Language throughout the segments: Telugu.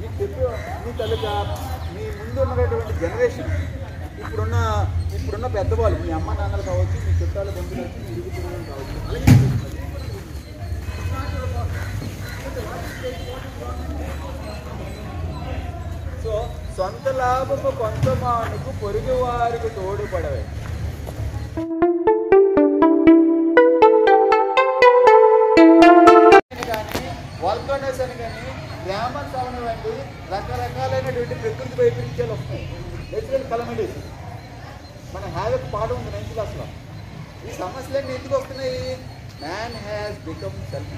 మీకు చెప్పే మీ తల్లిగా మీ ముందు ఉన్నటువంటి జనరేషన్ ఇప్పుడున్న ఇప్పుడున్న పెద్దవాళ్ళు మీ అమ్మ నాన్నలు కావచ్చు మీ చుట్టాలు బంధువులు కావచ్చు మీ ఇరుగు పొరుగులు కావచ్చు అలాగే చేస్తున్నారు. సో సొంత లాభము కొంత మానుకు పొరుగు వారికి తోడుపడవే కానీ వాల్కనస్ అని కానీ గ్రామర్స్ అవనివ్వండి రకరకాలైనటువంటి ప్రకృతి వైపరీత్యాలు వస్తాయి నేచురల్ కలమిటీస్ మన హ్యావ్ పాడు ఉంది నైన్త్ క్లాస్లో ఈ సమస్యలన్నీ ఎందుకు వస్తున్నాయి మ్యాన్ హ్యాస్ బికమ్ సెల్ఫ్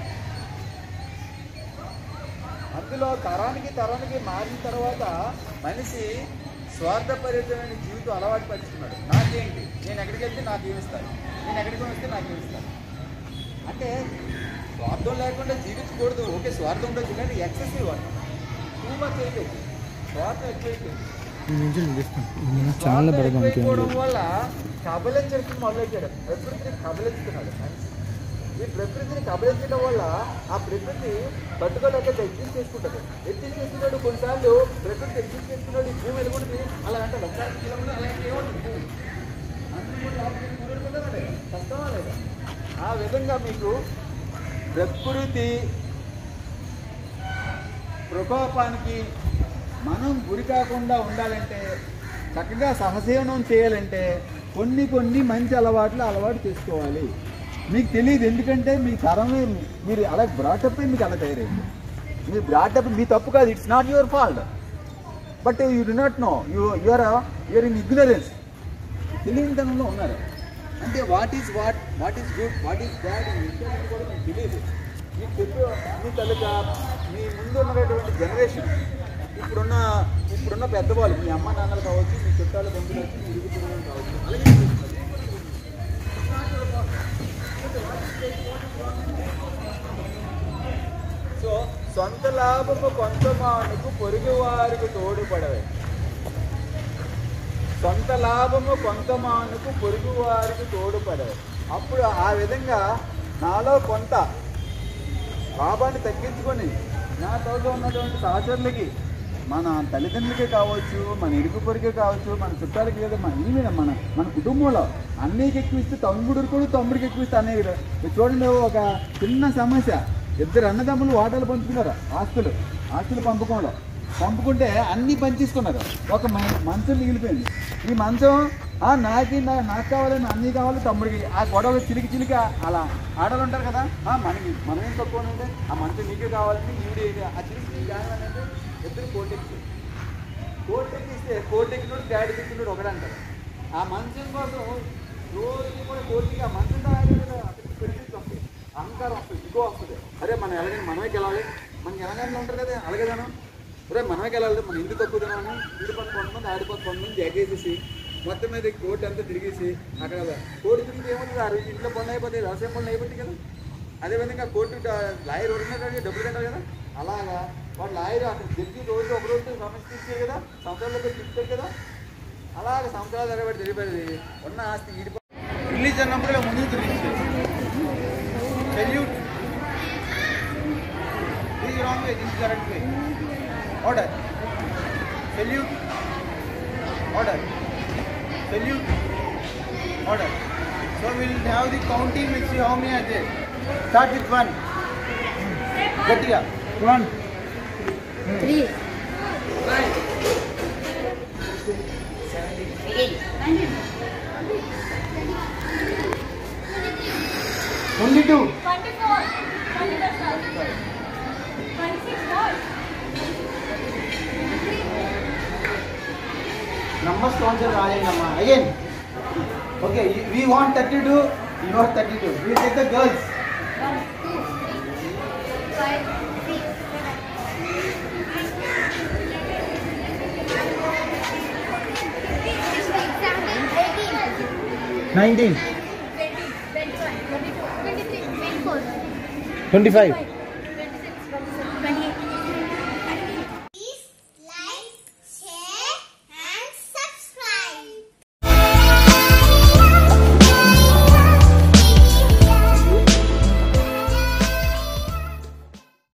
అందులో తరానికి తరానికి మారిన తర్వాత మనిషి స్వార్థపరితమైన జీవితం అలవాటు పరుచుకున్నాడు నాకేంటి నేను ఎక్కడికి వెళ్తే నాకు ఏమిస్తాను నేను ఎక్కడికి వస్తే నాకు ఏమిస్తాను అంటే స్వార్థం లేకుండా జీవించకూడదు ఓకే స్వార్థం ఉండొచ్చు కానీ ఎక్సెసివ్ అని టూ మచ్ అయిపోయింది స్వార్థం ఎక్కువైపోయింది చాలా స్వార్థం పెడదాం ఎక్కువైపోవడం వల్ల కబలించడం మొదలెట్టాడు ప్రకృతిని కబలించుతున్నాడు మనిషి ఈ ప్రకృతిని కబలించడం వల్ల ఆ ప్రకృతి తట్టుకోలేక ఎగ్జిస్ట్ చేసుకుంటుంది ఎగ్జిస్ట్ చేసుకున్నాడు కొన్నిసార్లు ప్రకృతి ఎగ్జిస్ట్ చేసుకున్నాడు ఈ భూమి వెళ్ళకుండా అలా అంటే లక్షాది కిలోమీటర్లు అలాంటి ఏముంటుంది భూమి అందరూ కూడా లోపలికి కూరుకుంటారా లేదా? కష్టమా లేదా ఆ విధంగా మీకు ప్రకృతి ప్రకోపానికి మనం గురి కాకుండా ఉండాలంటే చక్కగా సహజీవనం చేయాలంటే కొన్ని కొన్ని మంచి అలవాట్లు అలవాటు చేసుకోవాలి మీకు తెలియదు ఎందుకంటే మీ తరమే మీరు అలా బ్రాటప్ మీకు అలా తయారైంది మీరు బ్రాటప్ మీ తప్పు కాదు it's not your fault but you do not know you your your in ignorance తెలియనితనంలో ఉన్నారు అంటే what is what what is good what is bad ఈ విషయాన్ని కూడా మీకు తెలియదు మీకు చెప్పే మీ తల్లిగా మీ ముందు ఉన్నటువంటి జనరేషన్ ఇప్పుడున్న ఇప్పుడున్న పెద్దవాళ్ళు మీ అమ్మ నాన్నలు కావచ్చు మీ చుట్టాలు బంధువులు కావచ్చు మీ ఇరుగు పొరుగులు కావచ్చు అలాగే చేస్తున్నారు. సో సొంత లాభము కొంత మానుకు పొరుగు వారికి తోడుపడవే సొంత లాభము కొంత మానుకు పొరుగు వారికి తోడుపడవే అప్పుడు ఆ విధంగా నాలో కొంత లాభాన్ని తగ్గించుకొని నా తోట ఉన్నటువంటి సహచరులకి మన తల్లిదండ్రులకే కావచ్చు మన ఇరుగు పొరికే కావచ్చు మన చుట్టాలకి లేదా మన ఈవెన్ మన మన కుటుంబంలో అన్నయ్యకి ఎక్కువ ఇస్తే తమ్ముడు కూడా తమ్ముడికి ఎక్కువ ఇస్తే అన్నయ్య కూడా. ఇది చూడండి ఒక చిన్న సమస్య ఇద్దరు అన్నదమ్ములు వాటాలు పంచుకున్నారు ఆస్తులు ఆస్తులు పంపకంలో పంపుకుంటే అన్నీ పంచేసుకున్నారు ఒక మ- మంచం మిగిలిపోయింది ఈ మంచం ఆ నాకి నా నాకు కావాలని అన్నీ కావాలి తమ్ముడికి ఆ గొడవ చిలికి చిలిక అలా ఆడలు ఉంటారు కదా ఆ మనకి మనం ఏం తక్కువ అంటే ఆ మంచం నీకే కావాలని ఈవిడే ఆ చిలికి చిలికి కావాలంటే ఇద్దరు కోటెక్కి కోటెక్కి ఇస్తే కోటెక్కినోడు డాడీ తిట్టినోడు ఒకడే అంటారు ఆ మంచం కోసం రోజు కూడా కోటికి ఆ మంచం తాగాలి కదా అతనికి పెరిగిస్తుంది అహంకారం వస్తుంది ఇగో వస్తుంది అరే మనం ఎలాగని మనమే గెలాలి మనకి ఎలాగని ఉంటారు కదా అలాగేదాను అరే మనమే గెలాలి మనం ఎందుకు తక్కువ తినాలని ఇటు పక్క కొంతమంది ఆడి పక్క కొంతమంది ఎగేసేసి మొత్తం మీద ఈ కోటి అంతా తిరిగేసి అక్కడ కోటి తిరిగి ఏముంటుంది ఆ రోజు ఇంట్లో పనులు అయిపోతాయి వ్యవసాయం పనులు అయిపోతాయి కదా అదేవిధంగా కోర్టు లాయర్ ఒరిగినట్టు డబ్బులు కట్టాలి కదా అలాగా వాడు లాయర్ అక్కడ జడ్జి రోజు ఒక రోజు సమస్య ఇచ్చే కదా సంవత్సరాల్లో పెట్టి ఇచ్చారు కదా అలాగ సంవత్సరాల తరబడి తెలియబడి ఉన్న ఆస్తి ఈడిపో రిలీజ్ అన్నప్పుడు ఇలా ముందుకు తిరిగి salute this wrong way this correct way order salute order salute order so will have the counting will see how many are there start with one గట్టిగా one three twenty two 24 24 26 numbers counter రాయండమ్మా again okay we want 32 you are 32 we take the girls 1 2 5 6 nineteen 20 21 22 23 24 twenty five 25